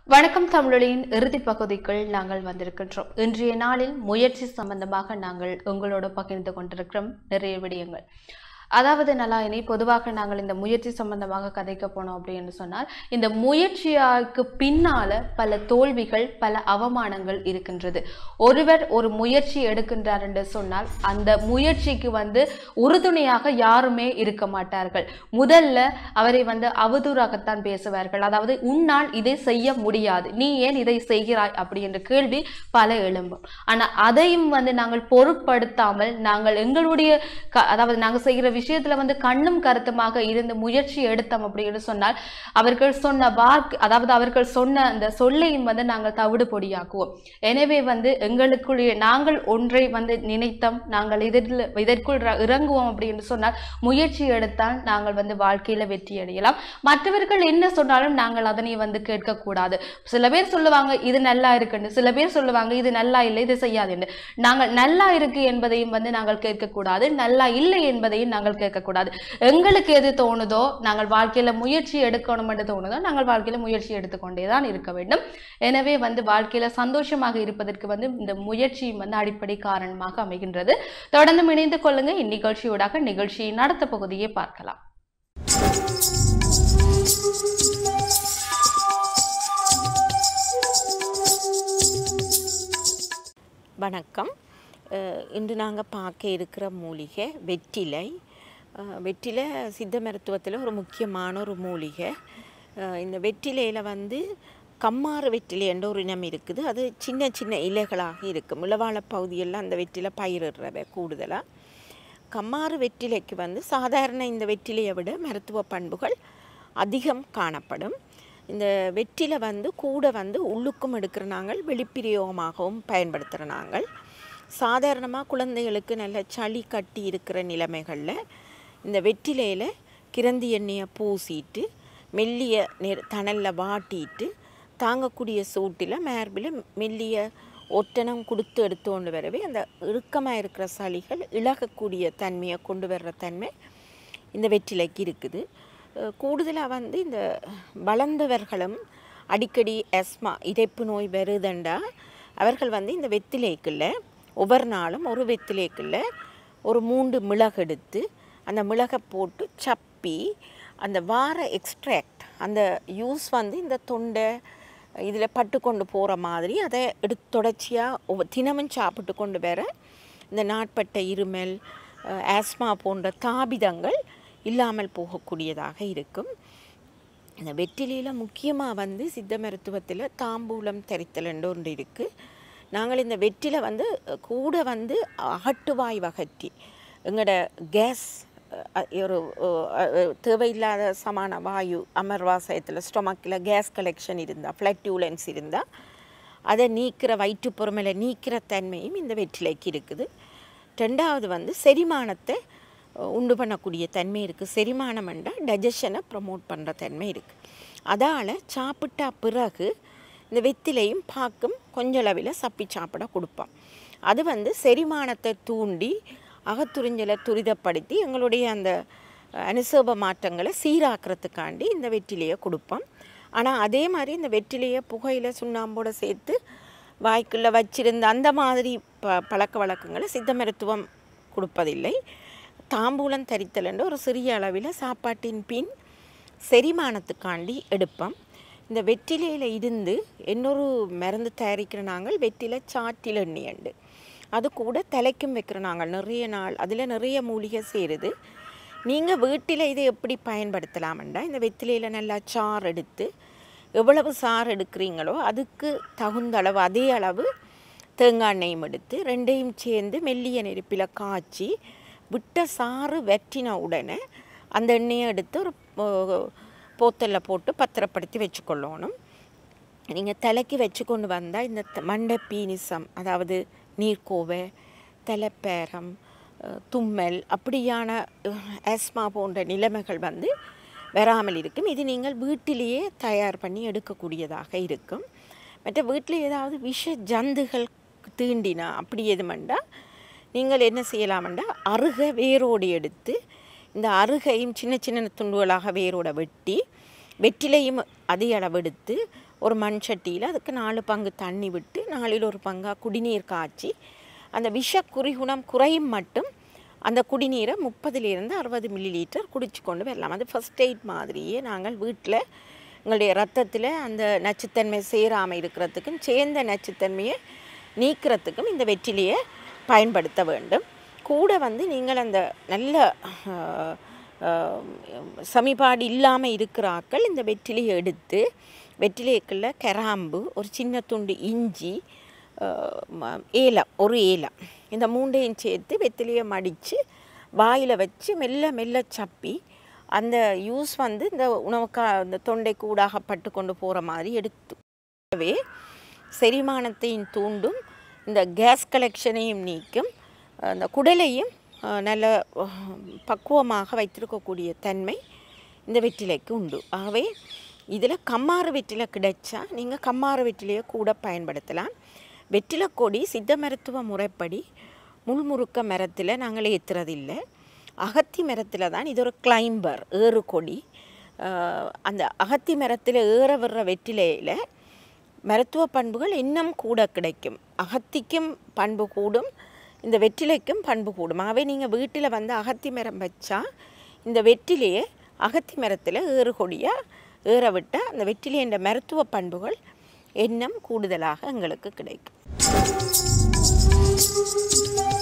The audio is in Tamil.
வணக்கம் தமிழொலியின் இறுதி பகுதிக்குள் நாங்கள் வந்திருக்கின்றோம் இன்றைய நாளில் முயற்சி சம்பந்தமாக நாங்கள் உங்களோட பகிர்ந்து கொண்டிருக்கிறோம் நிறைய விடயங்கள் அதாவது நலாயினி பொதுவாக நாங்கள் இந்த முயற்சி சம்பந்தமாக கதைக்க போனோம் அப்படின்னு சொன்னால் இந்த முயற்சியாக்கு பின்னால பல தோல்விகள் பல அவமானங்கள் இருக்கின்றது ஒருவர் ஒரு முயற்சி எடுக்கின்றார் என்று சொன்னால் அந்த முயற்சிக்கு வந்து உறுதுணையாக யாருமே இருக்க மாட்டார்கள் முதல்ல அவரை வந்து அவதூறாகத்தான் பேசுவார்கள் அதாவது உன்னால் இதை செய்ய முடியாது நீ ஏன் இதை செய்கிறாய் அப்படி என்ற கேள்வி பல எழும்பும் ஆனா அதையும் வந்து நாங்கள் பொருட்படுத்தாமல் நாங்கள் எங்களுடைய க- அதாவது நாங்கள் செய்கிற விஷயத்துல வந்து கண்ணும் கருத்துமாக இருந்து முயற்சி எடுத்தோம் அப்படின்னு சொன்னால் அவர்கள் சொன்ன வாக்கு அதாவது அவர்கள் சொன்ன அந்த சொல்லையும் வந்து நாங்கள் தவிடு பொடியாக்குவோம் எனவே வந்து எங்களுக்குள்ளே நாங்கள் ஒன்றை வந்து நினைத்தோம் நாங்கள் இதில் இதற்குள் ர- இறங்குவோம் அப்படின்னு சொன்னால் முயற்சி எடுத்தால் நாங்கள் வந்து வாழ்க்கையில வெற்றி அடையலாம் மற்றவர்கள் என்ன சொன்னாலும் நாங்கள் அதனை வந்து கேட்கக்கூடாது சில பேர் சொல்லுவாங்க இது நல்லா இருக்குன்னு சில பேர் சொல்லுவாங்க இது நல்லா இல்லை இது செய்யாதுன்னு நாங்கள் நல்லா இருக்கு என்பதையும் வந்து நாங்கள் கேட்கக்கூடாது நல்லா இல்லை என்பதையும் நாங்கள் கேட்கக்கூடாது எங்களுக்கு எது தோணுதோ நாங்கள் வாழ்க்கையில முயற்சி எடுக்கணும் என்று தோணுதோ நாங்கள் வாழ்க்கையில முயற்சி எடுத்துக்கொண்டே தான் இருக்க வேண்டும் எனவே வந்து வாழ்க்கையில சந்தோஷமாக இருப்பதற்கு வந்து இந்த முயற்சியும் வந்து அடிப்படை காரணமாக அமைகின்றது தொடர்ந்து இணைந்து கொள்ளுங்க இந்நிகழ்ச்சியூடாக நிகழ்ச்சியின் அடுத்த பகுதியை பார்க்கலாம் வணக்கம் அஹ் இன்று நாங்கள் பார்க்க இருக்கிற மூலிகை வெற்றிலை அஹ் வெற்றிலை சித்த மருத்துவத்தில் ஒரு முக்கியமான ஒரு மூலிகை அஹ் இந்த வெற்றிலையில் வந்து கம்மாறு வெற்றிலை என்ற ஒரு இனம் இருக்குது அது சின்ன சின்ன இலைகளாக இருக்கும் இளவாழ பகுதியெல்லாம் அந்த வெற்றிலை பயிரிடுறவை கூடுதலாக கம்மாறு வெற்றிலைக்கு வந்து சாதாரண இந்த வெற்றிலையை விட மருத்துவ பண்புகள் அதிகம் காணப்படும் இந்த வெற்றிலை வந்து கூட வந்து உள்ளுக்கும் எடுக்கிற நாங்கள் வெளிப்பிரயோகமாகவும் பயன்படுத்துகிற நாங்கள் சாதாரணமாக குழந்தைகளுக்கு நல்ல சளி கட்டி இருக்கிற நிலைமைகளில் இந்த வெற்றிலையில் கிரந்தி எண்ணெயை பூசிட்டு மெல்லிய நெர் தணலில் வாட்டிட்டு தாங்கக்கூடிய சூட்டில் மேர்பில் மெல்லிய ஒட்டனம் கொடுத்து எடுத்து கொண்டு வரவே அந்த இறுக்கமாக இருக்கிற சளிகள் இழகக்கூடிய தன்மையை கொண்டு வர்ற தன்மை இந்த வெற்றிலைக்கு இருக்குது கூடுதலாக வந்து இந்த வளர்ந்தவர்களும் அடிக்கடி எஸ்மா இறைப்பு நோய் வருதுண்டா அவர்கள் வந்து இந்த வெத்திலைக்குள்ள ஒவ்வொரு நாளும் ஒரு வெத்திலைக்குள்ள ஒரு மூன்று மிளகு எடுத்து அந்த மிளகை போட்டு சப்பி அந்த வார எக்ஸ்ட்ராக்ட் அந்த யூஸ் வந்து இந்த தொண்டை இதில் பட்டு கொண்டு போகிற மாதிரி அதை எடுத்து தொடர்ச்சியாக ஒவ்வொரு தினமும் சாப்பிட்டு கொண்டு வர இந்த நாட்பட்ட இருமல் அஹ், ஆஸ்மா போன்ற தாபிதங்கள் இல்லாமல் போகக்கூடியதாக இருக்கும் இந்த வெற்றிலையில் முக்கியமாக வந்து சித்த மருத்துவத்தில் தாம்பூலம் தரித்தல் என்று ஒன்று இருக்குது நாங்கள் இந்த வெற்றிலை வந்து அஹ், கூட வந்து அகட்டுவாய் வகற்றி எங்களோட கேஸ் அஹ், ஒரு அஹ், அஹ், தேவையில்லாத சமான வாயு அமர்வாசயத்தில் ஸ்டொமக்கில் கேஸ் கலெக்ஷன் இருந்தால் ஃப்ளட்யூலன்ஸ் இருந்தால் அதை நீக்கிற வயிற்றுப்புறமையில நீக்கிற தன்மையும் இந்த வெற்றிலைக்கு இருக்குது ரெண்டாவது வந்து செரிமானத்தை அஹ், உண்டு பண்ணக்கூடிய தன்மை இருக்குது செரிமானம் என்றால் டைஜஷனை ப்ரமோட் பண்ணுற தன்மை இருக்குது அதால் சாப்பிட்டா பிறகு இந்த வெத்திலையும் பாக்கும் கொஞ்ச அளவில் சப்பி சாப்பிட கொடுப்போம் அது வந்து செரிமானத்தை தூண்டி அகத்துறிஞ்சலை துரிதப்படுத்தி எங்களுடைய அந்த அஹ், அனுசோப மாற்றங்களை சீராக்கிறதுக்காண்டி இந்த வெற்றிலையை கொடுப்போம் ஆனால் அதே மாதிரி இந்த வெற்றிலையை புகையில சுண்ணாம்போட சேர்த்து வாய்க்குள்ளே வச்சிருந்த அந்த மாதிரி ப பழக்க வழக்கங்களை சித்த மருத்துவம் கொடுப்பதில்லை தாம்பூலம் தரித்தல் என்ற ஒரு சிறிய அளவில் சாப்பாட்டின் பின் செரிமானத்துக்காண்டி எடுப்போம் இந்த வெற்றிலையில் இருந்து இன்னொரு மருந்து தயாரிக்கிற நாங்கள் வெற்றிலை சாற்றில் எண்ணெயண்டு அது கூட தலைக்கும் வைக்கிற நாங்கள் நிறைய நாள் அதில் நிறைய மூலிகை சேருது நீங்கள் வீட்டில் இதை எப்படி பயன்படுத்தலாம்டா இந்த வெற்றிலையில் நல்லா சாறு எடுத்து எவ்வளவு சாறு எடுக்கிறீங்களோ அதுக்கு தகுந்த அளவு அதே அளவு தேங்காய் எண்ணெயும் எடுத்து ரெண்டையும் சேர்ந்து மெல்லிய நெருப்பில் காய்ச்சி விட்ட சாறு வெட்டின உடனே அந்த எண்ணெயை எடுத்து ஒரு போத்தலில் போட்டு பத்திரப்படுத்தி வச்சுக்கொள்ளணும் நீங்கள் தலைக்கு வச்சு கொண்டு வந்தால் இந்த த- மண்டை பீனிசம் அதாவது நீர்க்கோவை தலைப்பேரம் அஹ், தும்மல் அப்படியான ஆஸ்மா போன்ற நிலைமைகள் வந்து வராமல் இருக்கும் இது நீங்கள் வீட்டிலேயே தயார் பண்ணி எடுக்கக்கூடியதாக இருக்கும் மற்ற வீட்டில் ஏதாவது விஷ ஜந்துகள் தீண்டினா அப்படி எதுமெண்டா நீங்கள் என்ன செய்யலாமெண்டா அருகை வேரோடு எடுத்து இந்த அருகையும் சின்ன சின்ன துண்டுகளாக வேரோட வெட்டி வெற்றிலையும் அதே அளவு எடுத்து ஒரு மண் சட்டியில் அதுக்கு நாலு பங்கு தண்ணி விட்டு நாலில் ஒரு பங்காக குடிநீர் காய்ச்சி அந்த விஷ குறிகுணம் குறையும் மட்டும் அந்த குடிநீரை முப்பதுலேருந்து அறுபது மில்லி லிட்டர் குடிச்சு கொண்டு வரலாம் அது ஃபஸ்ட் எய்ட் மாதிரியே நாங்கள் வீட்டில் எங்களுடைய ரத்தத்தில் அந்த நச்சுத்தன்மை சேராமல் இருக்கிறதுக்கும் சேர்ந்த நச்சுத்தன்மையை நீக்கிறதுக்கும் இந்த வெற்றிலையை பயன்படுத்த வேண்டும் கூட வந்து நீங்கள் அந்த நல்ல ஆஹ், ஆஹ், சமிபாடு இல்லாமல் இருக்கிற ஆட்கள் இந்த வெற்றிலையை எடுத்து வெற்றிலைக்குள்ள கிராம்பு ஒரு சின்ன துண்டு இஞ்சி ஆஹ், ம- ஏலம் ஒரு ஏலம் இந்த மூண்டையும் சேர்த்து வெற்றிலையை மடித்து வாயில் வச்சு மெல்ல மெல்ல சப்பி அந்த யூஸ் வந்து இந்த உணவுக்கா இந்த தொண்டை கூடாக பட்டு கொண்டு போகிற மாதிரி எடுத்துவே செரிமானத்தையும் தூண்டும் இந்த கேஸ் கலெக்ஷனையும் நீக்கும் அந்த குடலையும் அஹ், நல்ல அஹ், பக்குவமாக வைத்திருக்கக்கூடிய தன்மை இந்த வெற்றிலைக்கு உண்டு ஆகவே இதில் கம்மாறு வெற்றிலை கிடைச்சா நீங்கள் கம்மாறு வெற்றிலையை கூட பயன்படுத்தலாம் வெற்றிலை கொடி சித்த மருத்துவ முறைப்படி முள்முறுக்க மரத்தில் நாங்கள் ஏற்றுறதில்லை அகத்தி மரத்தில் தான் இது ஒரு கிளைம்பர் ஏறு கொடி அஹ், அந்த அகத்தி மரத்தில் ஏற விடுற வெற்றிலையில் மருத்துவ பண்புகள் இன்னும் கூட கிடைக்கும் அகத்திக்கும் பண்பு கூடும் இந்த வெற்றிலைக்கும் பண்பு கூடும் ஆகவே நீங்கள் வீட்டில் வந்து அகத்தி மரம் வச்சா இந்த வெற்றிலையை அகத்தி மரத்தில் ஏறு கொடியாக ஏற விட்டால் அந்த வெற்றிலையின் மருத்துவ பண்புகள் இன்னும் கூடுதலாக எங்களுக்கு கிடைக்கும்